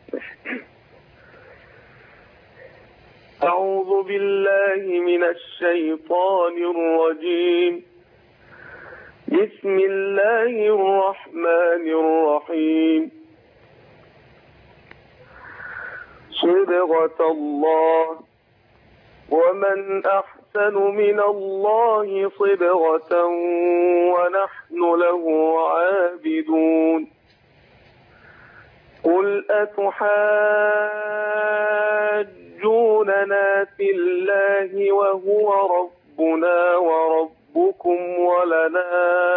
أعوذ بالله من الشيطان الرجيم بسم الله الرحمن الرحيم صبغة الله ومن أحسن من الله صبغة ونحن له عابدون قل أتحاجوننا في الله وهو ربنا وربكم ولنا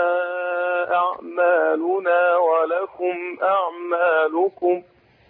أعمالنا ولكم أعمالكم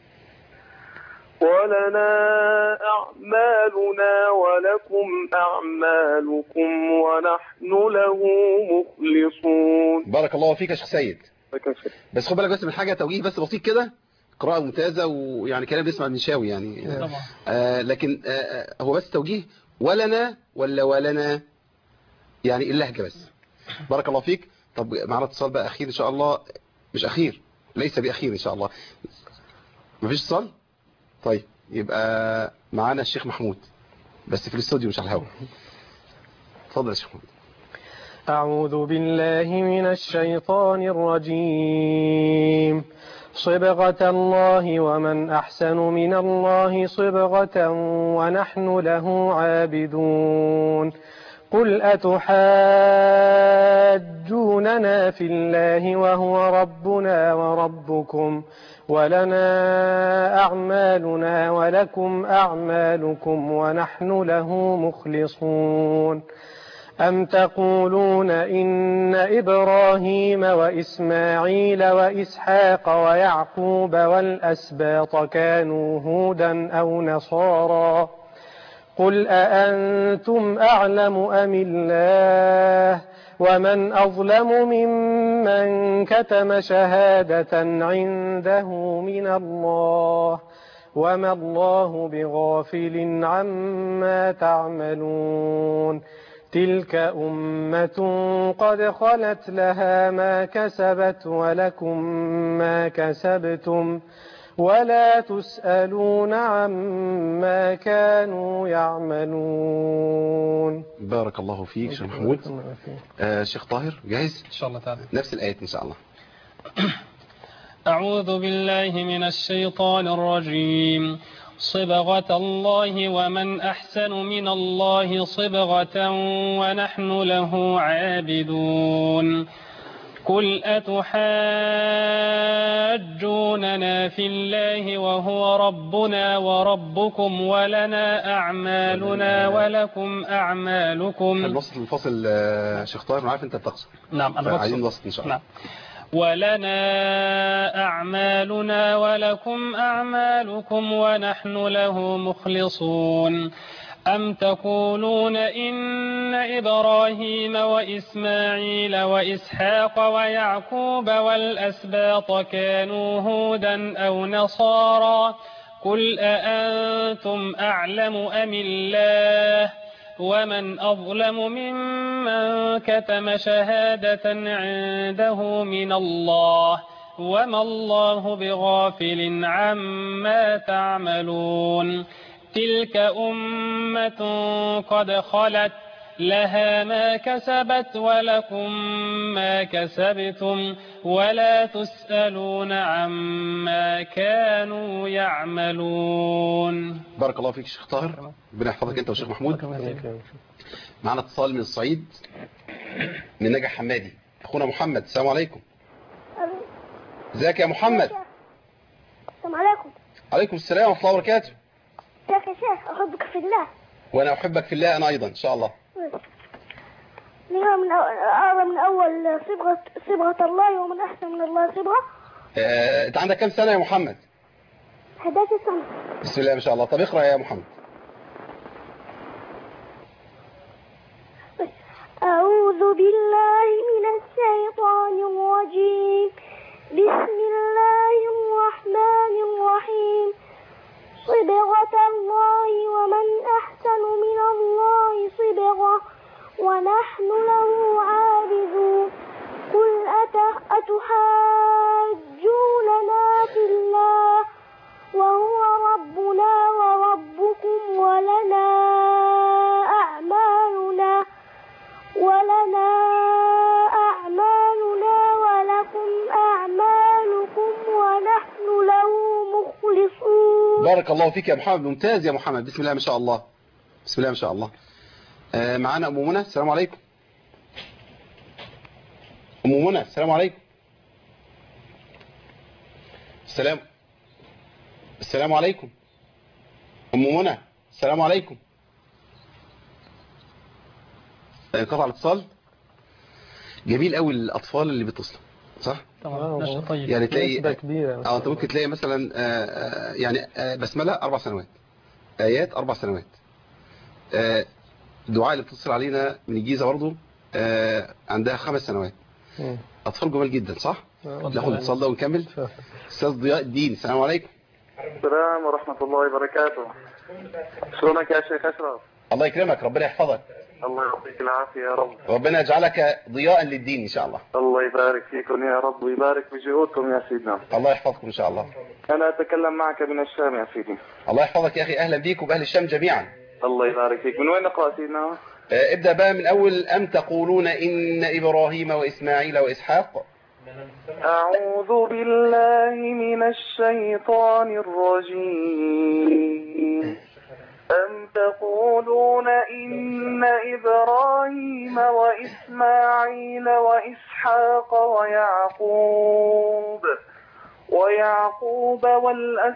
ولنا أعمالنا ولكم أعمالكم ونحن له مخلصون بارك الله فيك يا شيخ سيد بس خد بالك بس من حاجة توجيه بس بسيط كده قراءة ممتازة ويعني كلام بيسمع المنشاوي يعني طبعا آه لكن آه آه، هو بس توجيه ولنا ولا ولنا يعني اللهجة بس بارك الله فيك طب معنا اتصال بقى أخير إن شاء الله مش أخير ليس بأخير إن شاء الله مفيش اتصال طيب يبقى معانا الشيخ محمود بس في الاستوديو مش على الهواء اتفضل يا شيخ محمود أعوذ بالله من الشيطان الرجيم صبغة الله ومن أحسن من الله صبغة ونحن له عابدون قل أتحاجوننا في الله وهو ربنا وربكم ولنا أعمالنا ولكم أعمالكم ونحن له مخلصون أم تقولون إن إبراهيم وإسماعيل وإسحاق ويعقوب والأسباط كانوا هودا أو نصارا قل أأنتم أعلم أم الله ومن أظلم ممن كتم شهادة عنده من الله وما الله بغافل عما تعملون تلك أمة قد خلت لها ما كسبت ولكم ما كسبتم ولا تسألون عما كانوا يعملون بارك الله فيك شيخ محمود آه شيخ طاهر جاهز إن شاء الله تعالى نفس الآيات إن شاء الله أعوذ بالله من الشيطان الرجيم صبغة الله ومن أحسن من الله صبغة ونحن له عابدون قل أتحاجوننا في الله وهو ربنا وربكم ولنا أعمالنا ولكم أعمالكم الوسط الفاصل آه شيخ طاهر أنا عارف أنت بتقصد نعم أنا عايزين بقصد وسط إن شاء الله نعم ولنا أعمالنا ولكم أعمالكم ونحن له مخلصون أم تقولون إن إبراهيم وإسماعيل وإسحاق ويعقوب والأسباط كانوا هودا أو نصارى قل أأنتم أعلم أم الله ومن أظلم ممن كتم شهادة عنده من الله وما الله بغافل عما تعملون تلك أمة قد خلت لها ما كسبت ولكم ما كسبتم ولا تسألون عما كانوا يعملون بارك الله فيك شيخ طاهر ربنا يحفظك أنت وشيخ محمود معنا اتصال من الصعيد من نجح حمادي أخونا محمد السلام عليكم ازيك يا محمد السلام عليكم عليكم السلام ورحمة الله وبركاته ازيك يا شيخ احبك في الله وأنا أحبك في الله أنا أيضا إن شاء الله لها من أول أعظم من أول صبغة صبغة الله ومن أحسن من الله صبغة آه، أنت عندك كام سنة يا محمد 11 سنة بسم الله ما شاء الله طب اقرأ يا محمد أعوذ بالله من الشيطان الرجيم بسم الله الرحمن الرحيم صبغة الله ومن أحسن من الله صبغة ونحن له عابدون قل أت- أتحاجوننا في الله وهو ربنا وربكم ولنا أعمالنا ولنا أعمالنا ولكم أعمالكم ونحن له مخلصون بارك الله فيك يا محمد ممتاز يا محمد بسم الله ما شاء الله بسم الله ما شاء الله آه، معانا أم منى السلام عليكم أم منى السلام عليكم السلام السلام عليكم أم منى السلام عليكم انقطع الاتصال جميل قوي الأطفال اللي بيتصلوا صح؟ طبعا نشأ طيب يعني تلاقي نسبة كبيرة اه انت ممكن تلاقي مثلا آه، آه، يعني آه، بسملة أربع سنوات آيات أربع سنوات آه، دعاء اللي بتتصل علينا من الجيزة برضو آه، عندها خمس سنوات مم. أطفال جمال جدا صح؟ آه. ناخد الاتصال ده ونكمل أستاذ ضياء الدين السلام عليكم السلام ورحمة الله وبركاته شلونك يا شيخ أشرف الله يكرمك ربنا يحفظك الله يعطيك العافية يا رب ربنا يجعلك ضياء للدين إن شاء الله الله يبارك فيكم يا رب ويبارك في جهودكم يا سيدنا الله يحفظكم إن شاء الله أنا أتكلم معك من الشام يا سيدي الله يحفظك يا أخي أهلا بيك وبأهل الشام جميعا الله يبارك فيك من وين نقرأ سيدنا آه، ابدأ بقى من أول أم تقولون إن إبراهيم وإسماعيل وإسحاق أعوذ بالله من الشيطان الرجيم أم تقولون إن إبراهيم وإسماعيل وإسحاق ويعقوب ويعقوب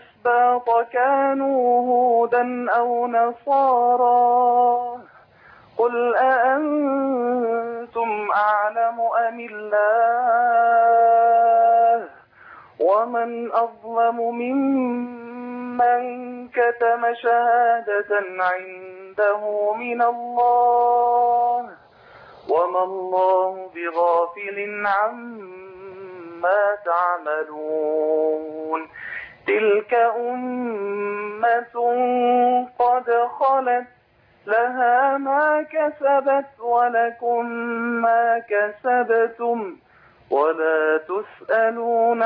والأسباط كانوا هودا أو نصارى قل أأنتم أعلم أم الله ومن أظلم ممن كتم شهادة عنده من الله وما الله بغافل عما تعملون تلك أمة قد خلت لها ما كسبت ولكم ما كسبتم ولا تسألون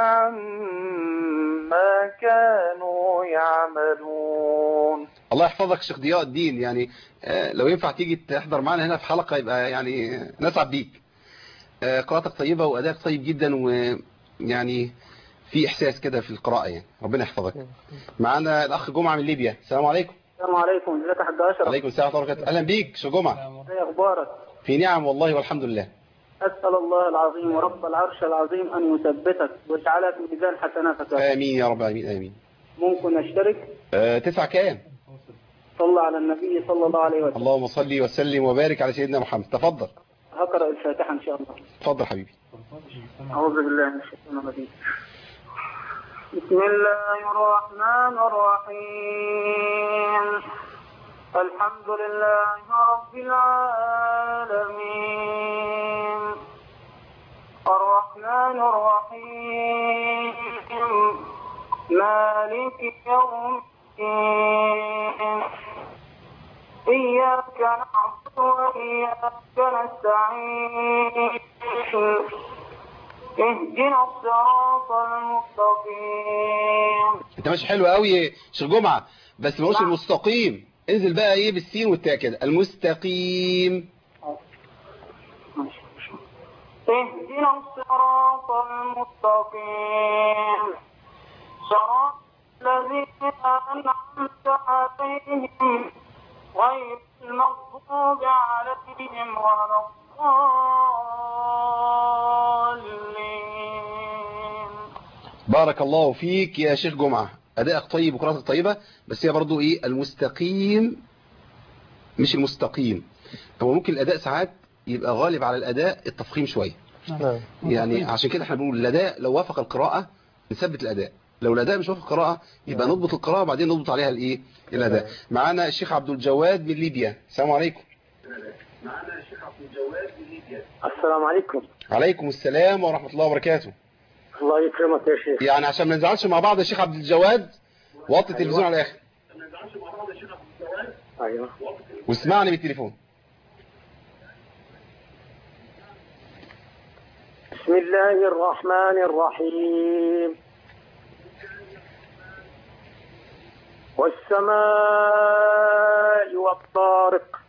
عما كانوا يعملون الله يحفظك شيخ ضياء الدين يعني آه، لو ينفع تيجي تحضر معنا هنا في حلقة يبقى يعني آه، نسعد بيك آه، قراءتك طيبة وأدائك طيب جدا ويعني في إحساس كده في القراءة يعني ربنا يحفظك معانا الأخ جمعة من ليبيا السلام عليكم السلام عليكم ازيك يا حاج اشرف عليكم السلام ورحمة الله وبركاته أهلا بيك شيخ جمعة ايه اخبارك في نعم والله والحمد لله اسال الله العظيم ورب العرش العظيم ان يثبتك ويجعلك في ميزان حسناتك آمين يا رب العالمين آمين ممكن اشترك آه، تسعة كام صلى على النبي صلى الله عليه وسلم اللهم صل وسلم وبارك على سيدنا محمد تفضل هقرا الفاتحه ان شاء الله تفضل حبيبي أعوذ بالله من الشيطان الرجيم بسم الله الرحمن الرحيم الحمد لله رب العالمين الرحمن الرحيم مالك يوم الدين إياك نعبد وإياك نستعين اهدنا الصراط المستقيم انت ماشي حلو قوي شيخ جمعة بس ما هوش المستقيم انزل بقى ايه بالسين والتاء كده المستقيم اهدنا الصراط المستقيم صراط الذين أنعمت عليهم غير المغضوب عليهم ولا الضالين بارك الله فيك يا شيخ جمعة أدائك طيب وقراءتك طيبة بس هي برضو إيه المستقيم مش المستقيم هو ممكن الأداء ساعات يبقى غالب على الأداء التفخيم شوية نعم يعني عشان كده احنا بنقول الأداء لو وافق القراءة نثبت الأداء لو الأداء مش وافق القراءة يبقى نضبط القراءة وبعدين نضبط عليها الإيه الأداء معانا الشيخ عبد الجواد من ليبيا السلام عليكم السلام عليكم عليكم السلام ورحمة الله وبركاته الله يكرمك يا شيخ يعني عشان ما نزعلش مع بعض يا شيخ عبد الجواد وطي التلفزيون على الآخر ايوه واسمعني بالتليفون بسم الله الرحمن الرحيم والسماء والطارق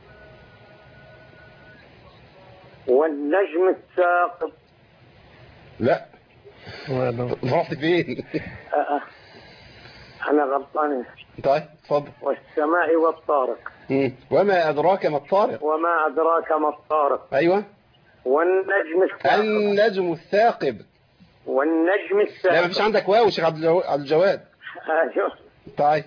والنجم الثاقب لا وهذا- رحت فين أه. أنا غلطان طيب اتفضل والسماء والطارق مم. وما أدراك ما الطارق وما أدراك ما الطارق أيوة والنجم الثاقب النجم الثاقب والنجم لا الثاقب مفيش عندك واو شيخ عبد الجو- عبد الجواد أيوه طيب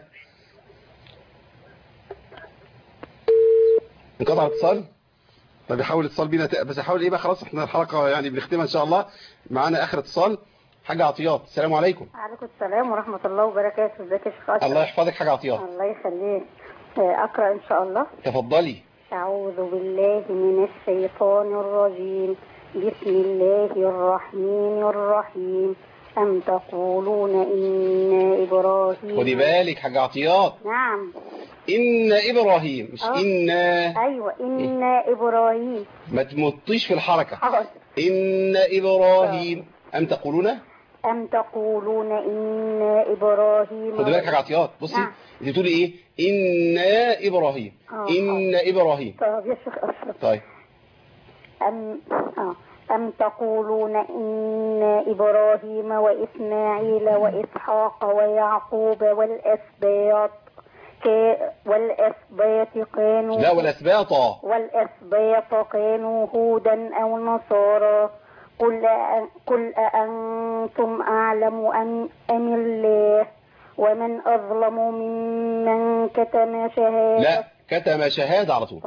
انقطع الاتصال طب يحاول اتصال بينا ت- بس يحاول ايه بقى خلاص احنا الحلقة يعني بنختمها ان شاء الله معانا اخر اتصال حاجة عطيات السلام عليكم عليكم السلام ورحمة الله وبركاته ازيك يا شيخ أشرف؟ الله يحفظك حاجة عطيات الله يخليك آه، أقرأ إن شاء الله تفضلي أعوذ بالله من الشيطان الرجيم بسم الله الرحمن الرحيم أم تقولون إن إبراهيم خدي بالك حاجة عطيات نعم إن إبراهيم مش آه. إن أيوة إن إبراهيم ما تمطيش في الحركة حاضر. إن إبراهيم أم تقولون أم تقولون إن إبراهيم خدي بالك حاجة عطيات بصي نعم. انت بتقولي إيه إن إبراهيم آه، إن إبراهيم طب يا شيخ أشرف طيب أم آه. أم تقولون إن إبراهيم وإسماعيل وإسحاق ويعقوب والأسباط كا- والأسباط كانوا لا والأسباط والأسباط كانوا هودا أو نصارى قل أ- قل أأنتم أعلم أم, أم الله ومن أظلم ممن كتم شهادة لا كتم شهادة على طول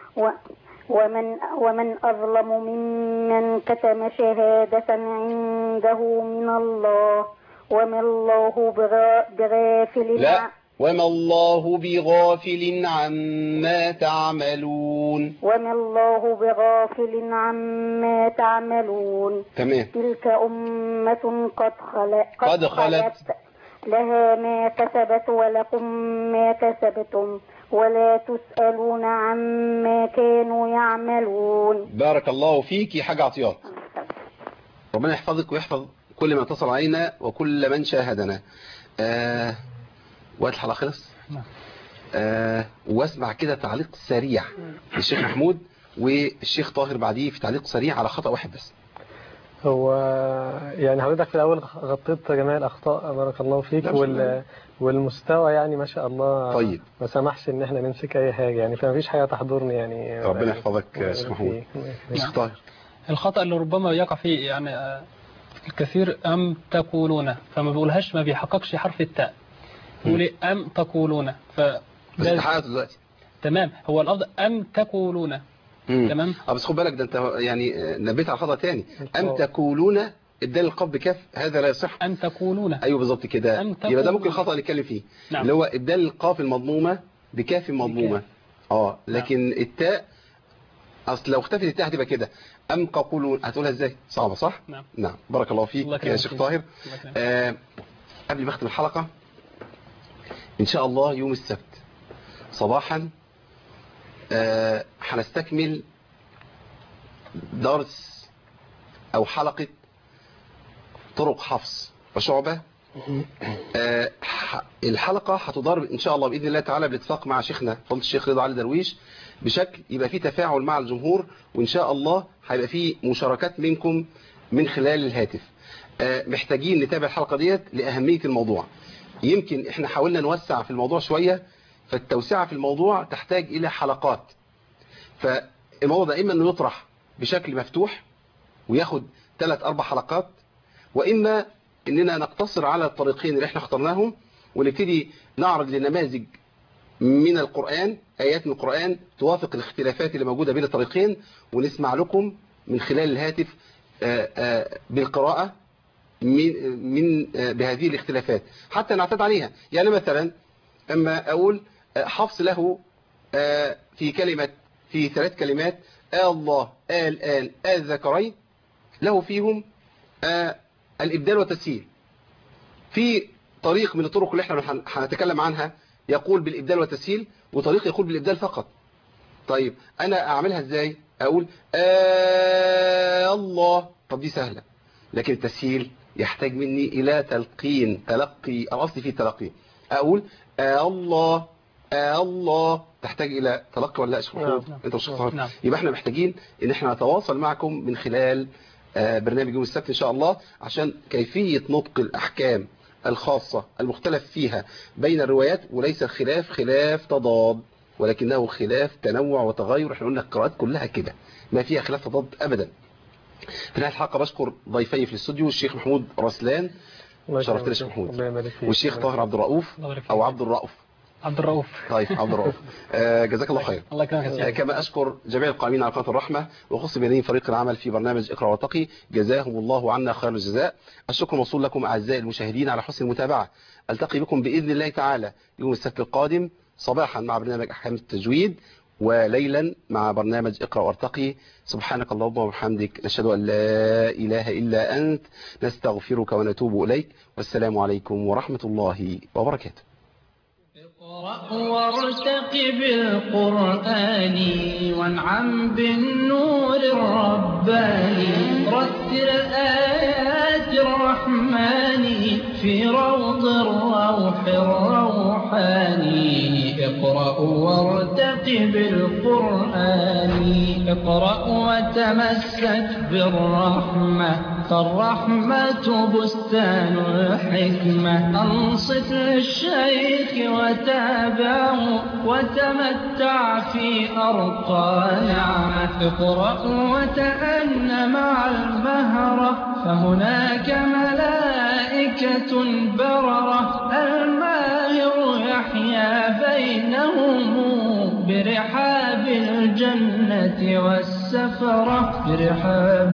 و ومن ومن أظلم ممن كتم شهادة عنده من الله وما الله بغا- بغافل لا ع- وما الله بغافل عما تعملون وما الله بغافل عما تعملون تمام تلك أمة قد خلت قد خلت. لها ما كسبت ولكم ما كسبتم ولا تسألون عما كانوا يعملون بارك الله فيك يا حاج عطيات ربنا يحفظك ويحفظ كل من اتصل علينا وكل من شاهدنا آه وقت الحلقة خلص نعم. آه واسمع كده تعليق سريع للشيخ محمود والشيخ طاهر بعديه في تعليق سريع على خطأ واحد بس هو يعني حضرتك في الأول غطيت جميع الأخطاء بارك الله فيك لا، مش وال والمستوى يعني ما شاء الله طيب. ما سمحش إن احنا نمسك أي حاجة يعني فما فيش حاجة تحضرني يعني ربنا يحفظك يا ربنا شيخ محمود يبارك فيك. الشيخ طاهر الخطأ اللي ربما يقع فيه يعني آه، الكثير أم تقولون فما بيقولهاش ما بيحققش حرف التاء يقول إيه أم تقولون ف بس ده- انت حققته دلوقتي تمام هو الأفضل أم تقولون مم. تمام اه بس خد بالك ده انت يعني آه، نبيت على خطأ تاني ام آه. تقولون الدال القاف بكاف هذا لا يصح أم تقولون ايوه بالظبط كده أم يبقى ده تقولون. ممكن الخطأ اللي نتكلم فيه نعم. اللي هو ابدال القاف المضمومه بكاف مضمومه اه لكن التاء اصل لو اختفت التاء هتبقى كده ام قولون هتقولها ازاي صعبه صح نعم نعم بارك الله الله فيك يكرمك يا شيخ فيك. طاهر الله يكرمك. آه قبل ما اختم الحلقه ان شاء الله يوم السبت صباحا آه هنستكمل درس او حلقه طرق حفص وشعبه آه، ح- الحلقة هتدار إن شاء الله بإذن الله تعالى بالاتفاق مع شيخنا فضل الشيخ رضا علي درويش بشكل يبقى فيه تفاعل مع الجمهور وإن شاء الله هيبقى فيه مشاركات منكم من خلال الهاتف آه، محتاجين نتابع الحلقة ديت لأهمية الموضوع يمكن احنا حاولنا نوسع في الموضوع شوية فالتوسعة في الموضوع تحتاج إلى حلقات فالموضوع ده إما أنه يطرح بشكل مفتوح وياخد ثلاث أربع حلقات وإما إننا نقتصر على الطريقين اللي احنا اخترناهم ونبتدي نعرض لنماذج من القرآن آيات من القرآن توافق الاختلافات اللي موجودة بين الطريقين ونسمع لكم من خلال الهاتف آه، آه، بالقراءة من من آه، بهذه الاختلافات حتى نعتاد عليها يعني مثلا أما أقول آه، حفص له آه، في كلمة في ثلاث كلمات آه الله آه الآن آه الذكرين له فيهم آه الإبدال والتسهيل في طريق من الطرق اللي احنا هن- هنتكلم عنها يقول بالإبدال والتسهيل وطريق يقول بالإبدال فقط طيب أنا أعملها إزاي أقول آه الله طب دي سهلة لكن التسهيل يحتاج مني إلى تلقين تلقي الأصل فيه تلقي أقول آه الله آه الله تحتاج إلى تلقي ولا لا يا شيخ محمود؟ نعم. أنت مش شيخ طاهر؟ نعم. يبقى احنا محتاجين ان احنا نتواصل معكم من خلال آه، برنامج يوم السبت ان شاء الله عشان كيفية نطق الاحكام الخاصة المختلف فيها بين الروايات وليس الخلاف خلاف تضاد ولكنه خلاف تنوع وتغير احنا قلنا القراءات كلها كده ما فيها خلاف تضاد ابدا في نهاية الحلقة بشكر ضيفي في الاستوديو الشيخ محمود رسلان الله شرفتنا يكرمك. يا شيخ محمود. ربنا يبارك فيك. والشيخ طاهر عبد الرؤوف الله يبارك فيك. او عبد الرؤوف عبد الرؤوف طيب عبد الرؤوف آه، جزاك الله خير الله يكرمك يا آه، سيدي كما أشكر جميع القائمين على قناة الرحمة وخص بينهم فريق العمل في برنامج اقرأ واتقي جزاهم الله عنا خير الجزاء الشكر موصول لكم أعزائي المشاهدين على حسن المتابعة ألتقي بكم بإذن الله تعالى يوم السبت القادم صباحا مع برنامج أحكام التجويد وليلا مع برنامج اقرأ وارتقي سبحانك اللهم وبحمدك نشهد أن لا إله إلا أنت نستغفرك ونتوب إليك والسلام عليكم ورحمة الله وبركاته اقرأ وارتقب القرآن وانعم بالنور الرباني رتل آيات الرحمن في روض الروح الروحاني اقرأ وارتقب القرآن اقرأ وتمسك بالرحمة فالرحمة بستان الحكمة أنصت للشيخ وتابعه وتمتع في أرقى نعمة اقرأ وتأن مع المهرة فهناك ملائكة بررة الماهر يحيا بينهم برحاب الجنة والسفرة برحاب